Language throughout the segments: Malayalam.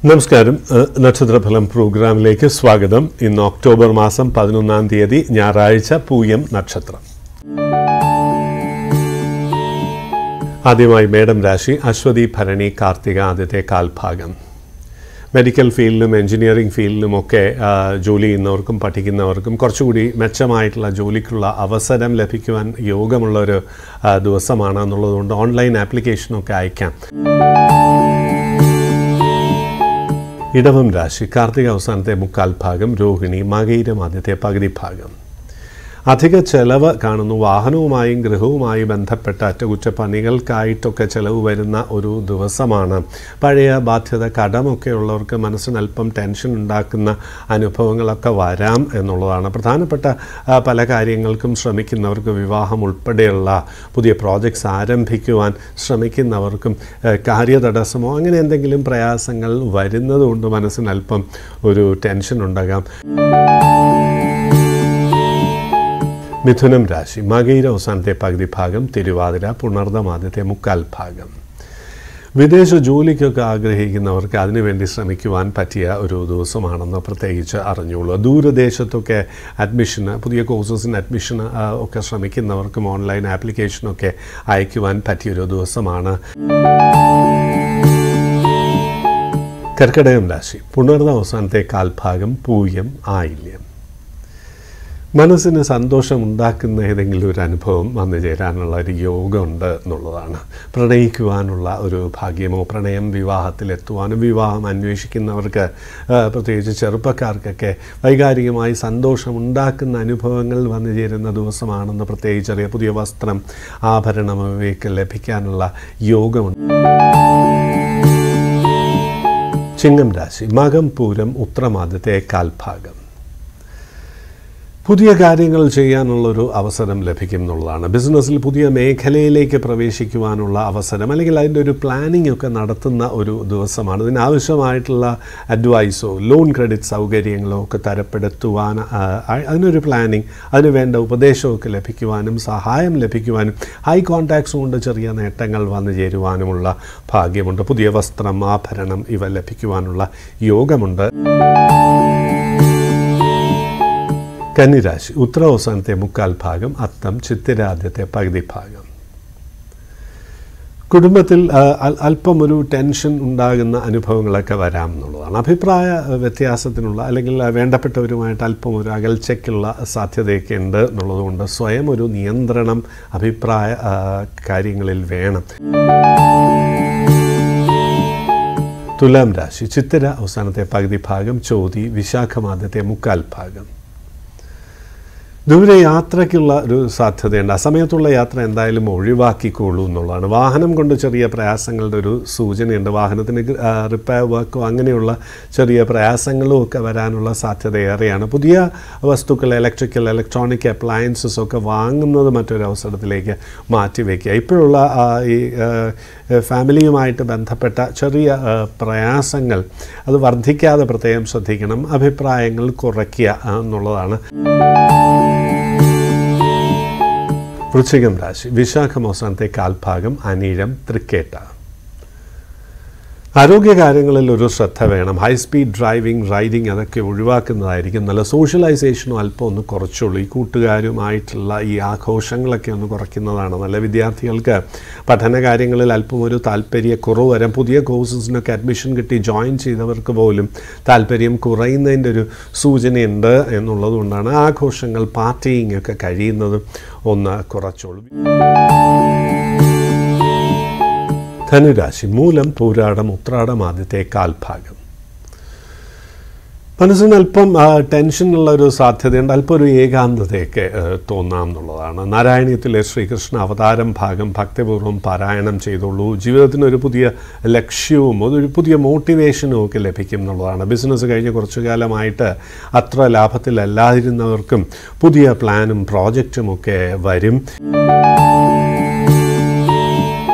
നമസ്കാരം ഏഹ്, നക്ഷത്രഫലം പ്രോഗ്രാമിലേക്ക് സ്വാഗതം ഇന്ന് ഒക്ടോബർ മാസം പതിനൊന്നാം തീയതി ഞായറാഴ്ച പൂയം നക്ഷത്രം ആദ്യമായി മേഡം രാശി അശ്വതി ഭരണി കാർത്തിക ആദ്യത്തെ കാൽഭാഗം മെഡിക്കൽ ഫീൽഡിലും എഞ്ചിനീയറിംഗ് ഫീൽഡിലുമൊക്കെ ആ, ജോലി ചെയ്യുന്നവർക്കും പഠിക്കുന്നവർക്കും കുറച്ചുകൂടി മെച്ചമായിട്ടുള്ള ജോലിക്കുള്ള അവസരം ലഭിക്കുവാൻ യോഗമുള്ള ഒരു ആ, ദിവസമാണ് എന്നുള്ളതുകൊണ്ട് ഓൺലൈൻ ആപ്ലിക്കേഷനൊക്കെ അയക്കാം ഇടവം രാശി കാർത്തിക അവസാനത്തെ മുക്കാൽ ഭാഗം രോഹിണി മകയിരം ആദ്യത്തെ പകുതി ഭാഗം അധിക ചെലവ് കാണുന്നു വാഹനവുമായും ഗൃഹവുമായി ബന്ധപ്പെട്ട അറ്റകുറ്റപ്പണികൾക്കായിട്ടൊക്കെ ചെലവ് വരുന്ന ഒരു ദിവസമാണ് പഴയ ബാധ്യത കടമൊക്കെ ഉള്ളവർക്ക് മനസ്സിന് അല്പം ടെൻഷൻ ഉണ്ടാക്കുന്ന അനുഭവങ്ങളൊക്കെ വരാം എന്നുള്ളതാണ് പ്രധാനപ്പെട്ട ആ, പല കാര്യങ്ങൾക്കും ശ്രമിക്കുന്നവർക്ക് വിവാഹം ഉൾപ്പെടെയുള്ള പുതിയ പ്രോജക്ട്സ് ആരംഭിക്കുവാൻ ശ്രമിക്കുന്നവർക്കും ആ, കാര്യതടസ്സമോ അങ്ങനെ എന്തെങ്കിലും പ്രയാസങ്ങൾ വരുന്നത് കൊണ്ട് മനസ്സിന് അല്പം ഒരു ടെൻഷൻ ഉണ്ടാകാം മിഥുനം രാശി മകയിര അവസാനത്തെ പകുതി ഭാഗം തിരുവാതിര പുണർദം ആദ്യത്തെ മുക്കാൽ ഭാഗം വിദേശ ജോലിക്കൊക്കെ ആഗ്രഹിക്കുന്നവർക്ക് അതിനുവേണ്ടി ശ്രമിക്കുവാൻ പറ്റിയ ഒരു ദിവസമാണെന്ന് പ്രത്യേകിച്ച് അറിഞ്ഞോളൂ ദൂരദേശത്തൊക്കെ അഡ്മിഷന് പുതിയ കോഴ്സസിന് അഡ്മിഷന് ആ, ഒക്കെ ശ്രമിക്കുന്നവർക്കും ഓൺലൈൻ ആപ്ലിക്കേഷനൊക്കെ അയക്കുവാൻ പറ്റിയൊരു ദിവസമാണ് കർക്കിടകം രാശി പുണർന്ന അവസാനത്തെ കാൽഭാഗം പൂയം ആയില്യം മനസ്സിന് സന്തോഷമുണ്ടാക്കുന്ന ഏതെങ്കിലും ഒരു അനുഭവം വന്നു ചേരാനുള്ള ഒരു യോഗമുണ്ട് എന്നുള്ളതാണ് പ്രണയിക്കുവാനുള്ള ഒരു ഭാഗ്യമോ പ്രണയം വിവാഹത്തിലെത്തുവാനും വിവാഹം അന്വേഷിക്കുന്നവർക്ക് ആ, പ്രത്യേകിച്ച് ചെറുപ്പക്കാർക്കൊക്കെ വൈകാരികമായി സന്തോഷമുണ്ടാക്കുന്ന അനുഭവങ്ങൾ വന്നു ചേരുന്ന ദിവസമാണെന്ന് പ്രത്യേകിച്ചറിയാം പുതിയ വസ്ത്രം ആഭരണം അവയൊക്കെ ലഭിക്കാനുള്ള യോഗമുണ്ട് ചിങ്ങം രാശി മകം പൂരം ഉത്രമാദ്യത്തെ കാൽഭാഗം പുതിയ കാര്യങ്ങൾ ചെയ്യാനുള്ളൊരു അവസരം ലഭിക്കും എന്നുള്ളതാണ് ബിസിനസ്സിൽ പുതിയ മേഖലയിലേക്ക് പ്രവേശിക്കുവാനുള്ള അവസരം അല്ലെങ്കിൽ അതിൻ്റെ ഒരു പ്ലാനിംഗ് ഒക്കെ നടത്തുന്ന ഒരു ദിവസമാണ് ഇതിനാവശ്യമായിട്ടുള്ള അഡ്വൈസോ ലോൺ ക്രെഡിറ്റ് സൗകര്യങ്ങളോ ഒക്കെ തരപ്പെടുത്തുവാൻ ആ, ആ- അതിനൊരു പ്ലാനിങ് അതിന് വേണ്ട ഉപദേശമൊക്കെ ലഭിക്കുവാനും സഹായം ലഭിക്കുവാനും ഹൈ കോൺടാക്ട്സ് കൊണ്ട് ചെറിയ നേട്ടങ്ങൾ വന്നു ചേരുവാനുമുള്ള ഭാഗ്യമുണ്ട് പുതിയ വസ്ത്രം ആഭരണം ഇവ ലഭിക്കുവാനുള്ള യോഗമുണ്ട് കന്നിരാശി ഉത്തരാവസാനത്തെ മുക്കാൽ ഭാഗം അത്തം ചിത്തിരാദ്യത്തെ പകുതി ഭാഗം കുടുംബത്തിൽ ആ, അൽ- അല്പം ഒരു ടെൻഷൻ ഉണ്ടാകുന്ന അനുഭവങ്ങളൊക്കെ വരാം എന്നുള്ളതാണ് അഭിപ്രായ ആ, വ്യത്യാസത്തിനുള്ള അല്ലെങ്കിൽ ആ, വേണ്ടപ്പെട്ടവരുമായിട്ട് അല്പം ഒരു അകൽച്ചയ്ക്കുള്ള സാധ്യതയൊക്കെ ഉണ്ട് എന്നുള്ളതുകൊണ്ട് സ്വയം ഒരു നിയന്ത്രണം അഭിപ്രായ ആ, കാര്യങ്ങളിൽ വേണം തുലാം രാശി ചിത്തിര അവസാനത്തെ പകുതി ഭാഗം ചോതി വിശാഖമാദ്യത്തെ മുക്കാൽ ഭാഗം ദൂരെ യാത്രയ്ക്കുള്ള ഒരു സാധ്യതയുണ്ട് ആ സമയത്തുള്ള യാത്ര എന്തായാലും ഒഴിവാക്കിക്കോളൂ എന്നുള്ളതാണ് വാഹനം കൊണ്ട് ചെറിയ പ്രയാസങ്ങളുടെ ഒരു സൂചനയുണ്ട് വാഹനത്തിന് റിപ്പയർ വർക്കോ അങ്ങനെയുള്ള ചെറിയ പ്രയാസങ്ങളും ഒക്കെ വരാനുള്ള സാധ്യത ഏറെയാണ് പുതിയ വസ്തുക്കൾ ഇലക്ട്രിക്കൽ ഇലക്ട്രോണിക് അപ്ലയൻസസ് ഒക്കെ വാങ്ങുന്നത് മറ്റൊരു അവസരത്തിലേക്ക് മാറ്റിവെക്കുക ഇപ്പോഴുള്ള ആ, ഈ ആ, ഫാമിലിയുമായിട്ട് ബന്ധപ്പെട്ട ചെറിയ ആ, പ്രയാസങ്ങൾ അത് വർദ്ധിക്കാതെ പ്രത്യേകം ശ്രദ്ധിക്കണം അഭിപ്രായങ്ങൾ കുറയ്ക്കുക ആ, എന്നുള്ളതാണ് വൃശ്ചികം രാശി വിശാഖം അവസാനത്തെ കാൽഭാഗം അനീഴം തൃക്കേട്ട ആരോഗ്യകാര്യങ്ങളിൽ ഒരു ശ്രദ്ധ വേണം ഹൈ സ്പീഡ് ഡ്രൈവിംഗ് റൈഡിംഗ് അതൊക്കെ ഒഴിവാക്കുന്നതായിരിക്കും നല്ല സോഷ്യലൈസേഷനും അല്പം ഒന്ന് കുറച്ചുള്ളൂ ഈ കൂട്ടുകാരുമായിട്ടുള്ള ഈ ആഘോഷങ്ങളൊക്കെ ഒന്ന് കുറയ്ക്കുന്നതാണ് നല്ല വിദ്യാർത്ഥികൾക്ക് പഠന കാര്യങ്ങളിൽ അല്പം ഒരു താല്പര്യക്കുറവ് വരാം പുതിയ കോഴ്സസിനൊക്കെ അഡ്മിഷൻ കിട്ടി ജോയിൻ ചെയ്തവർക്ക് പോലും താല്പര്യം കുറയുന്നതിൻ്റെ ഒരു സൂചനയുണ്ട് എന്നുള്ളത് കൊണ്ടാണ് ആഘോഷങ്ങൾ പാർട്ടിയിങ് ഒക്കെ കഴിയുന്നതും ഒന്ന് കുറച്ചോളൂ ധനുരാശി മൂലം പൂരാടം ഉത്രാടം ആദ്യത്തെ കാൽഭാഗം മനസ്സിന് അല്പം ആ, ടെൻഷനുള്ള ഒരു സാധ്യതയുണ്ട് അല്പം ഒരു ഏകാന്തതയൊക്കെ ആ, തോന്നാം എന്നുള്ളതാണ് നാരായണീയത്തിലെ ശ്രീകൃഷ്ണ അവതാരം ഭാഗം ഭക്തിപൂർവ്വം പാരായണം ചെയ്തോളൂ ജീവിതത്തിന് ഒരു പുതിയ ലക്ഷ്യവും ഒരു പുതിയ മോട്ടിവേഷനും ഒക്കെ ലഭിക്കും എന്നുള്ളതാണ് ബിസിനസ് കഴിഞ്ഞ കുറച്ചു കാലമായിട്ട് അത്ര ലാഭത്തിലല്ലാതിരുന്നവർക്കും പുതിയ പ്ലാനും പ്രോജക്റ്റും ഒക്കെ വരും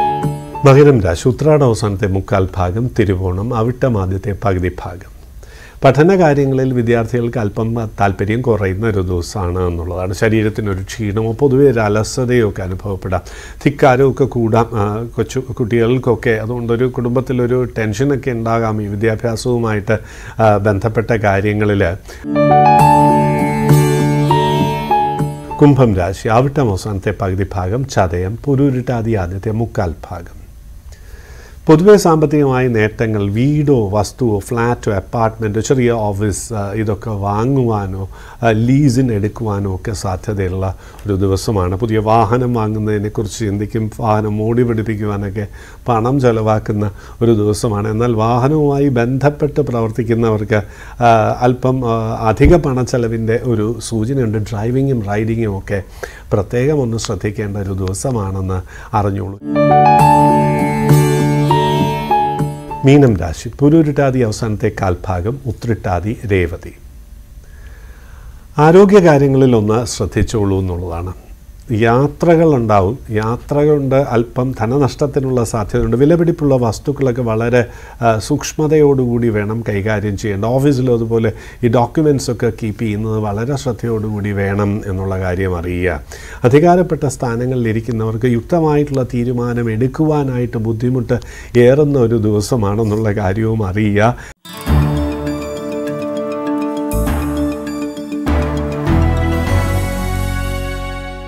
മകരം രാശി ഉത്രാട അവസാനത്തെ മുക്കാൽ ഭാഗം തിരുവോണം അവിട്ടം ആദ്യത്തെ പകുതി ഭാഗം പഠന കാര്യങ്ങളിൽ വിദ്യാർത്ഥികൾക്ക് അല്പം താല്പര്യം കുറയുന്ന ഒരു ദിവസമാണ് എന്നുള്ളതാണ് ശരീരത്തിനൊരു ക്ഷീണമോ പൊതുവെ ഒരു അലസതയോ ഒക്കെ അനുഭവപ്പെടാം ധിക്കാരമൊക്കെ കൂടാം ആ, കൊച്ചു കുട്ടികൾക്കൊക്കെ അതുകൊണ്ടൊരു കുടുംബത്തിലൊരു ടെൻഷനൊക്കെ ഉണ്ടാകാം ഈ വിദ്യാഭ്യാസവുമായിട്ട് ആ, ബന്ധപ്പെട്ട കാര്യങ്ങളിൽ കുംഭം രാശി അവിട്ടം അവസാനത്തെ പകുതി ഭാഗം ചതയം പുരുരുട്ടാതി ആദ്യത്തെ മുക്കാൽ ഭാഗം പൊതുവെ സാമ്പത്തികമായ നേട്ടങ്ങൾ വീടോ വസ്തുവോ ഫ്ലാറ്റോ അപ്പാർട്ട്മെൻറ്റോ ചെറിയ ഓഫീസ് ആ, ഇതൊക്കെ വാങ്ങുവാനോ ആ, ലീസിന് എടുക്കുവാനോ ഒക്കെ സാധ്യതയുള്ള ഒരു ദിവസമാണ് പുതിയ വാഹനം വാങ്ങുന്നതിനെക്കുറിച്ച് ചിന്തിക്കും വാഹനം ഓടി പിടിപ്പിക്കുവാനൊക്കെ പണം ചെലവാക്കുന്ന ഒരു ദിവസമാണ് എന്നാൽ വാഹനവുമായി ബന്ധപ്പെട്ട് പ്രവർത്തിക്കുന്നവർക്ക് ആ, അല്പം ആ, അധിക പണച്ചെലവിൻ്റെ ഒരു സൂചനയുണ്ട് ഡ്രൈവിങ്ങും റൈഡിങ്ങും ഒക്കെ പ്രത്യേകം ഒന്ന് ശ്രദ്ധിക്കേണ്ട ഒരു ദിവസമാണെന്ന് അറിഞ്ഞോളൂ മീനം രാശി പുരുരുട്ടാതി അവസാനത്തെ കാൽഭാഗം ഉത്രിട്ടാതി രേവതി ആരോഗ്യകാര്യങ്ങളിൽ ഒന്ന് ശ്രദ്ധിച്ചോളൂ എന്നുള്ളതാണ് യാത്രകളുണ്ടാവും യാത്ര കൊണ്ട് അല്പം ധനനഷ്ടത്തിനുള്ള സാധ്യതയുണ്ട് വിലപിടിപ്പുള്ള വസ്തുക്കളൊക്കെ വളരെ ആ, സൂക്ഷ്മതയോടുകൂടി വേണം കൈകാര്യം ചെയ്യേണ്ട ഓഫീസിലും അതുപോലെ ഈ ഡോക്യുമെൻസ് ഒക്കെ കീപ്പ് ചെയ്യുന്നത് വളരെ ശ്രദ്ധയോടുകൂടി വേണം എന്നുള്ള കാര്യം അറിയുക അധികാരപ്പെട്ട സ്ഥാനങ്ങളിൽ ഇരിക്കുന്നവർക്ക് യുക്തമായിട്ടുള്ള തീരുമാനം എടുക്കുവാനായിട്ട് ബുദ്ധിമുട്ട് ഏറുന്ന ഒരു ദിവസമാണെന്നുള്ള കാര്യവും അറിയുക